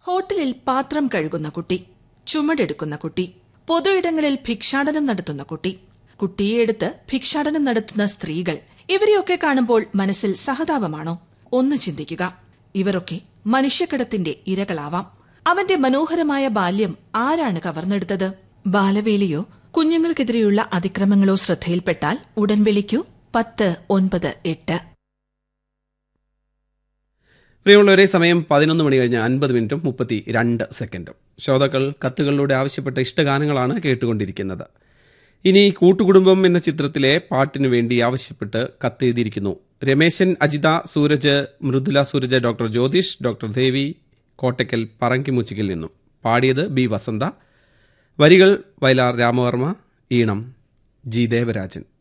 ഹോട്ടലിൽ പാത്രം കഴുകുന്ന കുട്ടി ചുമടെടുക്കുന്ന കുട്ടി പൊതുയിടങ്ങളിൽ ഭിക്ഷാടനം നടത്തുന്ന കുട്ടി കുട്ടിയെ എടുത്ത് ഭിക്ഷാടനം നടത്തുന്ന സ്ത്രീകൾ ഇവരെയൊക്കെ കാണുമ്പോൾ മനസ്സിൽ സഹതാപമാണോ ഒന്ന് ചിന്തിക്കുക ഇവരൊക്കെ മനുഷ്യക്കടത്തിന്റെ ഇരകളാവാം അവന്റെ മനോഹരമായ ബാല്യം ആരാണ് കവർന്നെടുത്തത് ബാലവേലിയോ കുഞ്ഞുങ്ങൾക്കെതിരെയുള്ള അതിക്രമങ്ങളോ ശ്രദ്ധയിൽപ്പെട്ടാൽ ഉടൻ വിളിക്കൂ പത്ത് ഒൻപത് എട്ട് പ്രിയമുള്ളവരെ സമയം പതിനൊന്ന് മണി കഴിഞ്ഞ് അൻപത് മിനിറ്റും മുപ്പത്തി രണ്ട് സെക്കൻഡും ശ്രോതാക്കൾ കത്തുകളിലൂടെ ആവശ്യപ്പെട്ട ഇഷ്ടഗാനങ്ങളാണ് കേട്ടുകൊണ്ടിരിക്കുന്നത് ഇനി കൂട്ടുകുടുംബം എന്ന ചിത്രത്തിലെ പാട്ടിനു വേണ്ടി ആവശ്യപ്പെട്ട് കത്തെഴുതിയിരിക്കുന്നു രമേശൻ അജിത സൂരജ് മൃദുല സൂരജ് ഡോക്ടർ ജ്യോതിഷ് ഡോക്ടർ ദേവി കോട്ടയ്ക്കൽ പറങ്കിമുച്ചിക്കിൽ നിന്നും പാടിയത് ബി വസന്ത വരികൾ വയലാർ രാമവർമ്മ ഈണം ജി ദേവരാജൻ